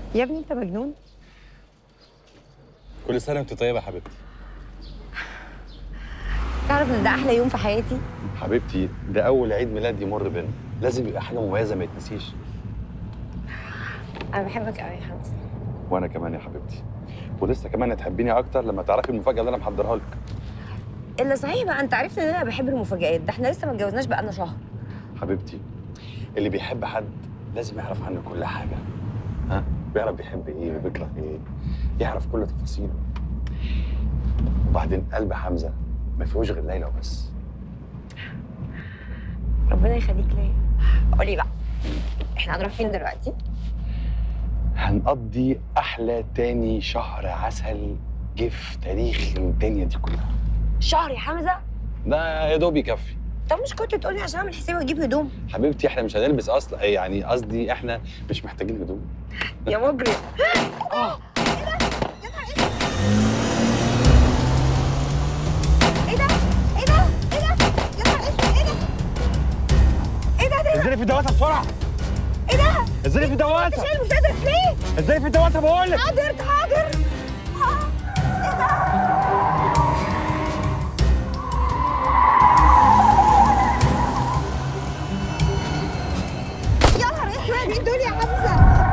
يا ابني انت مجنون كل سنه وانت طيبه يا حبيبتي تعرف ان ده احلى يوم في حياتي حبيبتي ده اول عيد ميلاد يمر بينا لازم يبقى حاجه مميزه ما يتنسيش انا بحبك قوي يا حمزه وانا كمان يا حبيبتي ولسه كمان هتحبيني اكتر لما تعرفي المفاجاه اللي انا محضرها لك الا صحيح بقى انت عرفت ان انا بحب المفاجآت ده احنا لسه ما اتجوزناش بقالنا شهر حبيبتي اللي بيحب حد لازم يعرف عنه كل حاجه ها بيعرف بيحب ايه وبيكره ايه يعرف كل تفاصيله وبعدين قلب حمزه ما فيهوش غير ليلى وبس ربنا يخليك ليا قولي بقى احنا هنروح فين دلوقتي هنقضي احلى تاني شهر عسل جه في تاريخ الدنيا دي كلها شهر يا حمزه ده يا دوب يكفي طب مش كنت تقولي عشان اعمل حسابي واجيب هدوم حبيبتي احنا مش هنلبس اصلا إيه يعني قصدي احنا مش محتاجين هدوم يا مجرم ايه ده ايه ده ايه ده يا نهار اسود ايه ده ايه ده ده انزلي في الدواسه بسرعه ايه ده انزلي في الدواسه شايل المسدس ليه انزلي في الدواسه بقول لك حاضر حاضر آه، ايه ده يا نهار اسود ايه دول يا حمزه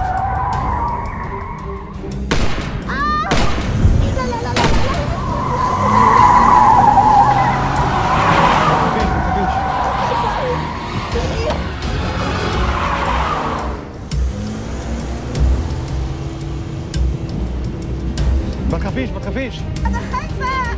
آه! لا لا لا لا لا ما تخافيش ما تخافيش انا خايفه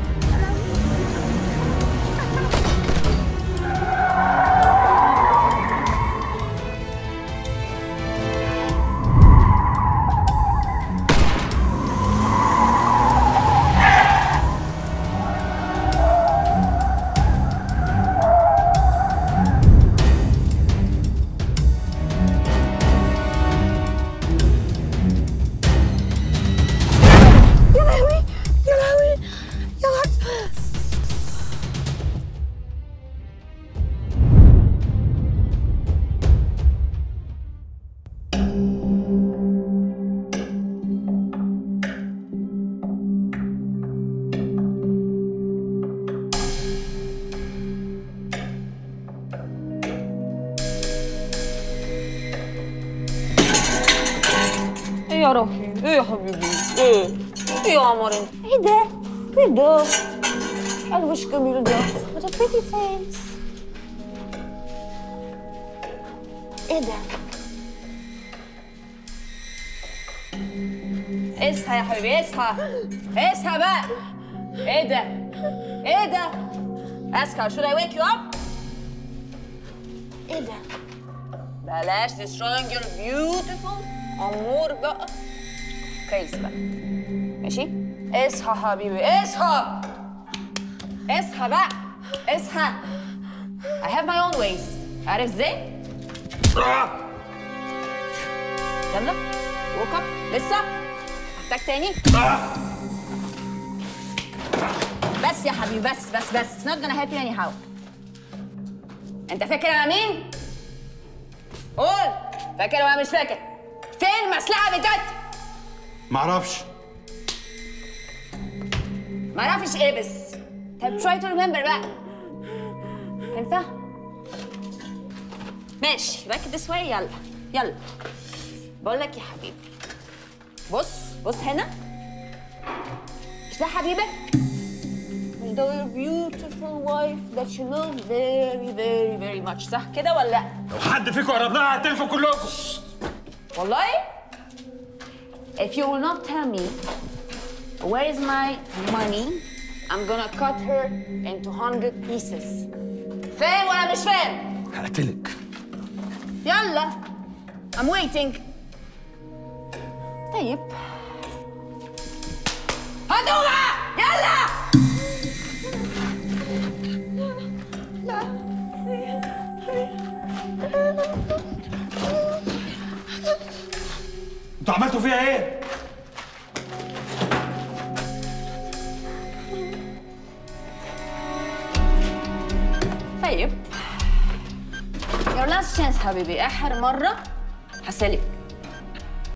يا لهوي يا لهوي يا لهوي ايه يا روحي ايه يا حبيبي ايه ايه يا قمر انت ايه ده ايه ده ايه الوش الجميل ده what a pretty face ايه ده اصحى يا حبيبي اصحى اصحى بقى ايه ده ايه ده اصحى should I wake you up ايه ده بلاش destroying your beautiful امور بقى كويس بقى ماشي اصحى حبيبي اصحى اصحى بقى اصحى I have my own ways عارف ازاي؟ يلا ووك اب لسه محتاج تاني بس يا حبيبي بس بس بس it's not gonna help you anyhow انت فاكر انا مين؟ قول فاكر ولا مش فاكر؟ فين المسلحة بتاعتي؟ معرفش ما اعرفش ايه بس طب try to remember بقى ينفع؟ ماشي باك ذس واي يلا يلا بقول لك يا حبيبي بص بص هنا مش ده حبيبك؟ مش ده your beautiful wife that you love very very very much صح كده ولا لا؟ لو حد فيكم قرب لها هتنفوا كلكم والله if you will not tell me where is my money I'm gonna cut her into 100 pieces فاهم ولا مش فاهم؟ هقتلك يلا I'm waiting طيب هدوها يلا انتوا عملتوا فيها ايه؟ طيب your last chance حبيبي آخر مرة هسألك